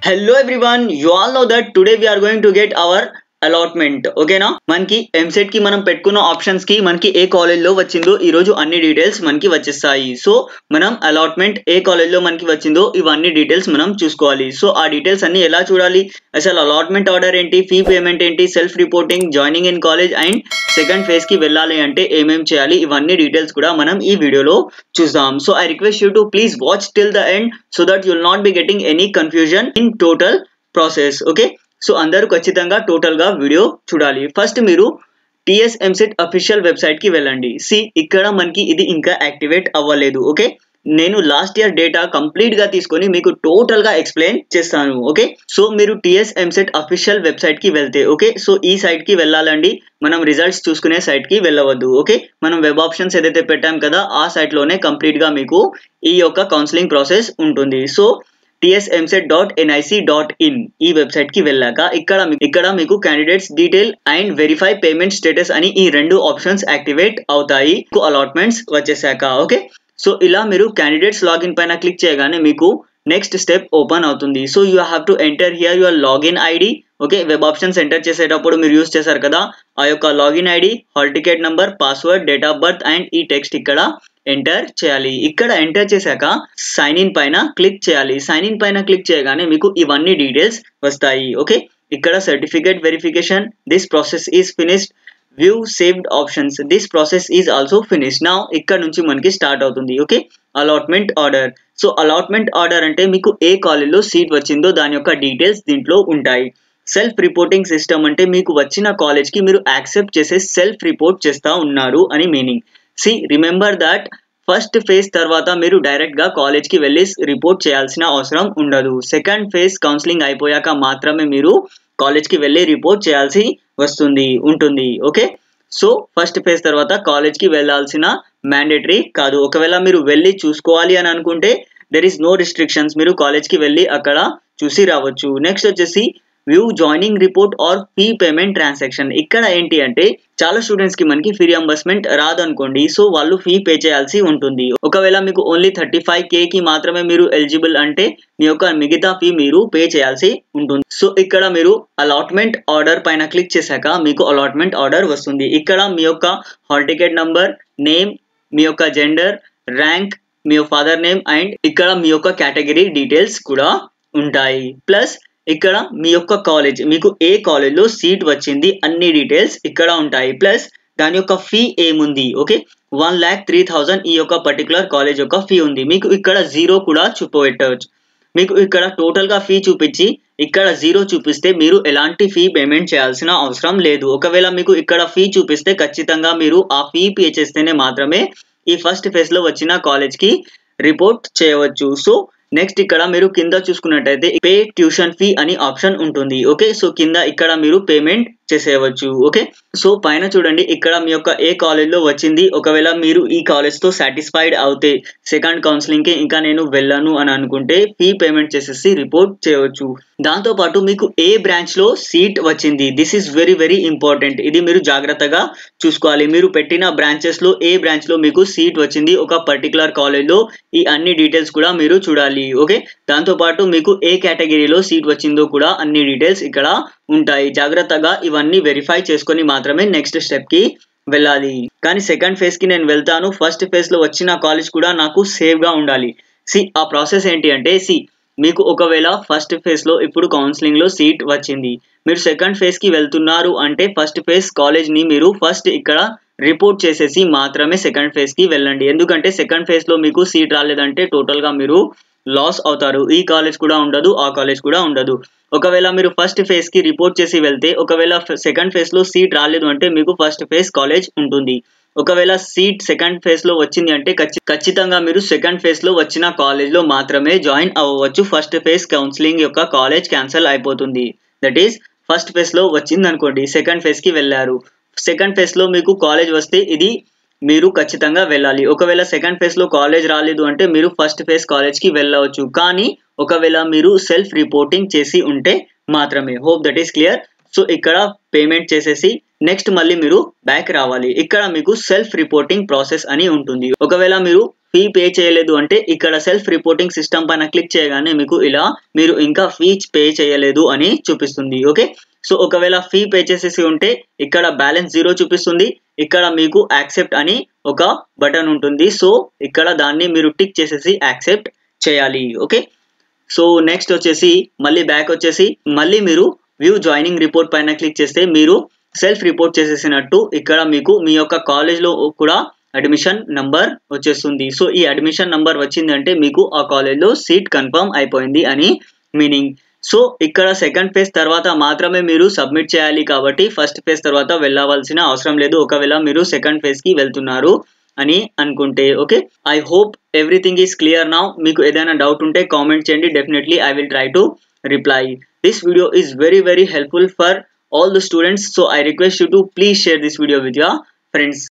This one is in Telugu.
Hello everyone, you all know that today we are going to get our allotment ఓకేనా మనకి ఎంసెట్ కి మనం పెట్టుకున్న ఆప్షన్స్ కి మనకి ఏ కాలేజ్ లో వచ్చిందో ఈ రోజు అన్ని డీటెయిల్స్ మనకి వచ్చేస్తాయి సో మనం అలాట్మెంట్ ఏ కాలేజ్ లో మనకి వచ్చిందో ఇవన్నీ డీటెయిల్స్ మనం చూసుకోవాలి సో ఆ డీటెయిల్స్ అన్ని ఎలా చూడాలి అసలు అలాట్మెంట్ ఆర్డర్ ఏంటి ఫీ పేమెంట్ ఏంటి self reporting joining in college and second phase కి వెళ్ళాలి అంటే ఏమేం చేయాలి ఇవన్నీ డీటెయిల్స్ కూడా మనం ఈ వీడియోలో చూద్దాం so I request you to please watch till the end so that you'll not be getting any confusion in total process okay so అందరూ ఖచ్చితంగా టోటల్ గా వీడియో చూడాలి ఫస్ట్ మీరు టిఎస్ ఎంసెట్ అఫీషియల్ వెబ్సైట్ కి వెళ్ళండి సి ఇక్కడ మనకి ఇది ఇంకా యాక్టివేట్ అవ్వలేదు ఓకే నేను లాస్ట్ ఇయర్ డేటా కంప్లీట్ గా తీసుకొని మీకు టోటల్ గా ఎక్స్ప్లెయిన్ చేస్తాను ఓకే సో మీరు టిఎస్ ఎంసెట్ అఫీషియల్ వెబ్సైట్ కి వెళ్తే ఓకే సో ఈ సైట్ కి వెళ్ళాలండి మనం రిజల్ట్స్ చూసుకునే సైట్ కి వెళ్ళవద్దు ఓకే మనం వెబ్ ఆప్షన్స్ ఏదైతే పెట్టాం కదా ఆ సైట్ లోనే కంప్లీట్ గా మీకు ఈ యొక్క కౌన్సిలింగ్ ప్రాసెస్ ఉంటుంది so TS EAMCET dot NIC dot in ఈ వెబ్సైట్ కి వెళ్ళాక ఇక్కడ ఇక్కడ మీకు candidates detail and verify payment status అని ఈ రెండు ఆప్షన్స్ యాక్టివేట్ అవుతాయి అలాట్మెంట్స్ వచ్చేసాక ఓకే సో ఇలా మీరు క్యాండిడేట్స్ లాగిన్ పైన క్లిక్ చేయగానే మీకు నెక్స్ట్ స్టెప్ ఓపెన్ అవుతుంది so you have to enter here your login ID okay web options enter చేసేటప్పుడు మీరు యూస్ చేశారు కదా ఆ యొక్క login ID hall ticket number password date of birth and ఈ టెక్స్ట్ ఇక్కడ ఎంటర్ చేయాలి ఇక్కడ ఎంటర్ చేశాక సైన్ ఇన్ పైన క్లిక్ చేయాలి సైన్ ఇన్ పైన క్లిక్ చేయగానే మీకు ఇవన్నీ డీటెయిల్స్ వస్తాయి ఓకే ఇక్కడ certificate verification this process is finished view saved options this process is also finish నా ఇక్కడ నుంచి మనకి స్టార్ట్ అవుతుంది okay allotment order so allotment order అంటే మీకు ఏ కాలేజ్లో సీట్ వచ్చిందో దాని యొక్క డీటెయిల్స్ దీంట్లో ఉంటాయి సెల్ఫ్ రిపోర్టింగ్ సిస్టమ్ అంటే మీకు వచ్చిన కాలేజ్కి మీరు యాక్సెప్ట్ చేసే సెల్ఫ్ రిపోర్ట్ చేస్తూ ఉన్నారు అని meaning see remember that first phase తర్వాత మీరు డైరెక్ట్ గా కాలేజ్ కి వెళ్ళి రిపోర్ట్ చేయాల్సిన అవసరం ఉండదు సెకండ్ ఫేజ్ కౌన్సిలింగ్ అయిపోయాక మాత్రమే మీరు కాలేజ్ కి వెళ్ళి రిపోర్ట్ చేయాల్సి వస్తుంది ఉంటుంది ఓకే సో ఫస్ట్ ఫేజ్ తర్వాత కాలేజ్ కి వెళ్ళాల్సిన మ్యాండేటరీ కాదు ఒకవేళ మీరు వెళ్ళి చూసుకోవాలి అని అనుకుంటే దెర్ ఇస్ నో రిస్ట్రిక్షన్స్ మీరు కాలేజ్ కి వెళ్ళి అక్కడ చూసి రావచ్చు నెక్స్ట్ వచ్చేసి view joining report or fee payment transaction ఇక్కడ ఏంటి అంటే చాలా స్టూడెంట్స్ కి మనకి ఫీ రియంబర్స్మెంట్ రాదనుకోండి సో వాళ్ళు ఫీ పే చేయాల్సి ఉంటుంది ఒకవేళ మీకు ఓన్లీ థర్టీ ఫైవ్ కే కి మాత్రమే మీరు ఎలిజిబుల్ అంటే మీ యొక్క మిగతా ఫీ మీరు పే చేయాల్సి ఉంటుంది సో ఇక్కడ మీరు అలాట్మెంట్ ఆర్డర్ పైన క్లిక్ చేశాక మీకు అలాట్మెంట్ ఆర్డర్ వస్తుంది ఇక్కడ మీ యొక్క హాల్ టికెట్ నంబర్ నేమ్ మీ యొక్క జెండర్ ర్యాంక్ మీ ఫాదర్ నేమ్ అండ్ ఇక్కడ మీ యొక్క కేటగిరీ డీటెయిల్స్ కూడా ఉంటాయి ప్లస్ ఇక్కడ మీ యొక్క కాలేజ్ మీకు ఏ కాలేజ్లో సీట్ వచ్చింది అన్ని డీటెయిల్స్ ఇక్కడ ఉంటాయి ప్లస్ దాని యొక్క ఫీ ఏముంది okay one lakh three thousand ఈ యొక్క పర్టికులర్ కాలేజ్ యొక్క ఫీ ఉంది మీకు ఇక్కడ జీరో కూడా చూపబెట్టవచ్చు మీకు ఇక్కడ టోటల్గా ఫీ చూపించి ఇక్కడ జీరో చూపిస్తే మీరు ఎలాంటి ఫీ పేమెంట్ చేయాల్సిన అవసరం లేదు ఒకవేళ మీకు ఇక్కడ ఫీ చూపిస్తే ఖచ్చితంగా మీరు ఆ ఫీ పే చేస్తేనే మాత్రమే ఈ ఫస్ట్ ఫేజ్లో వచ్చిన కాలేజ్కి రిపోర్ట్ చేయవచ్చు సో నెక్స్ట్ ఇక్కడ మీరు కింద చూసుకున్నట్టయితే పే ట్యూషన్ ఫీ అని ఆప్షన్ ఉంటుంది ఓకే సో కింద ఇక్కడ మీరు పేమెంట్ చేసేయవచ్చు ఓకే సో పైన చూడండి ఇక్కడ మీ యొక్క ఏ కాలేజ్లో వచ్చింది ఒకవేళ మీరు ఈ కాలేజ్తో సాటిస్ఫైడ్ అవుతే సెకండ్ కౌన్సిలింగ్కి ఇంకా నేను వెళ్ళను అని అనుకుంటే ఫీ పేమెంట్ చేసేసి రిపోర్ట్ చేయవచ్చు దాంతోపాటు మీకు ఏ బ్రాంచ్లో సీట్ వచ్చింది this is very very important ఇది మీరు జాగ్రత్తగా చూసుకోవాలి మీరు పెట్టిన బ్రాంచెస్లో ఏ బ్రాంచ్లో మీకు సీట్ వచ్చింది ఒక పర్టికులర్ కాలేజ్లో ఈ అన్ని డీటెయిల్స్ కూడా మీరు చూడాలి ఓకే దాంతోపాటు మీకు ఏ కేటగిరీలో సీట్ వచ్చిందో కూడా అన్ని డీటెయిల్స్ ఇక్కడ ఉంటాయి జాగ్రత్తగా ఇవన్నీ వెరిఫై చేసుకొని మాత్రమే నెక్స్ట్ స్టెప్కి వెళ్ళాలి కానీ సెకండ్ ఫేజ్కి నేను వెళ్తాను ఫస్ట్ ఫేజ్లో వచ్చిన కాలేజ్ కూడా నాకు సేఫ్గా ఉండాలి సి ఆ ప్రాసెస్ ఏంటి అంటే సి మీకు ఒకవేళ ఫస్ట్ ఫేజ్లో ఇప్పుడు కౌన్సిలింగ్లో సీట్ వచ్చింది మీరు సెకండ్ ఫేజ్కి వెళ్తున్నారు అంటే ఫస్ట్ ఫేజ్ కాలేజ్ని మీరు ఫస్ట్ ఇక్కడ రిపోర్ట్ చేసేసి మాత్రమే సెకండ్ ఫేజ్కి వెళ్ళండి ఎందుకంటే సెకండ్ ఫేజ్లో మీకు సీట్ రాలేదంటే టోటల్గా మీరు లాస్ అవుతారు ఈ కాలేజ్ కూడా ఉండదు ఆ కాలేజ్ కూడా ఉండదు ఒకవేళ మీరు ఫస్ట్ ఫేజ్కి రిపోర్ట్ చేసి వెళ్తే ఒకవేళ సెకండ్ ఫేజ్లో సీట్ రాలేదు అంటే మీకు ఫస్ట్ ఫేజ్ కాలేజ్ ఉంటుంది ఒకవేళ సీట్ సెకండ్ ఫేజ్లో వచ్చింది అంటే ఖచ్చితంగా మీరు సెకండ్ ఫేజ్లో వచ్చిన కాలేజ్లో మాత్రమే జాయిన్ అవ్వవచ్చు ఫస్ట్ ఫేజ్ కౌన్సిలింగ్ యొక్క కాలేజ్ క్యాన్సిల్ అయిపోతుంది దట్ ఈస్ ఫస్ట్ ఫేజ్లో వచ్చింది అనుకోండి సెకండ్ ఫేజ్కి వెళ్ళారు సెకండ్ ఫేజ్లో మీకు కాలేజ్ వస్తే ఇది మీరు ఖచ్చితంగా వెళ్ళాలి ఒకవేళ సెకండ్ ఫేజ్లో కాలేజ్ రాలేదు అంటే మీరు ఫస్ట్ ఫేజ్ కాలేజ్కి వెళ్ళవచ్చు కానీ ఒకవేళ మీరు సెల్ఫ్ రిపోర్టింగ్ చేసి ఉంటే మాత్రమే hope that is clear so ఇక్కడ పేమెంట్ చేసేసి నెక్స్ట్ మళ్ళీ మీరు బ్యాక్ రావాలి ఇక్కడ మీకు సెల్ఫ్ రిపోర్టింగ్ ప్రాసెస్ అని ఉంటుంది ఒకవేళ మీరు ఫీ పే చేయలేదు అంటే ఇక్కడ సెల్ఫ్ రిపోర్టింగ్ సిస్టమ్ పైన క్లిక్ చేయగానే మీకు ఇలా మీరు ఇంకా ఫీ పే చేయలేదు అని చూపిస్తుంది ఓకే సో ఒకవేళ ఫీ పే చేసేసి ఉంటే ఇక్కడ బ్యాలెన్స్ జీరో చూపిస్తుంది ఇక్కడ మీకు యాక్సెప్ట్ అని ఒక బటన్ ఉంటుంది సో ఇక్కడ దాన్ని మీరు టిక్ చేసేసి యాక్సెప్ట్ చేయాలి ఓకే సో నెక్స్ట్ వచ్చేసి మళ్ళీ బ్యాక్ వచ్చేసి మళ్ళీ మీరు వ్యూ జాయినింగ్ రిపోర్ట్ పైన క్లిక్ చేస్తే మీరు సెల్ఫ్ రిపోర్ట్ చేసేసినట్టు ఇక్కడ మీకు మీ యొక్క కాలేజ్లో కూడా అడ్మిషన్ నంబర్ వచ్చేస్తుంది సో ఈ అడ్మిషన్ నంబర్ వచ్చిందంటే మీకు ఆ కాలేజ్లో సీట్ కన్ఫర్మ్ అయిపోయింది అని మీనింగ్ సో ఇక్కడ సెకండ్ ఫేజ్ తర్వాత మాత్రమే మీరు సబ్మిట్ చేయాలి కాబట్టి ఫస్ట్ ఫేజ్ తర్వాత వెళ్ళవలసిన అవసరం లేదు ఒకవేళ మీరు సెకండ్ ఫేజ్కి వెళ్తున్నారు అని అనుకుంటే okay I hope everything is clear now మీకు ఏదైనా డౌట్ ఉంటే కామెంట్ చేయండి definitely I will try to reply this video is very very helpful for all the students so i request you to please share this video with your friends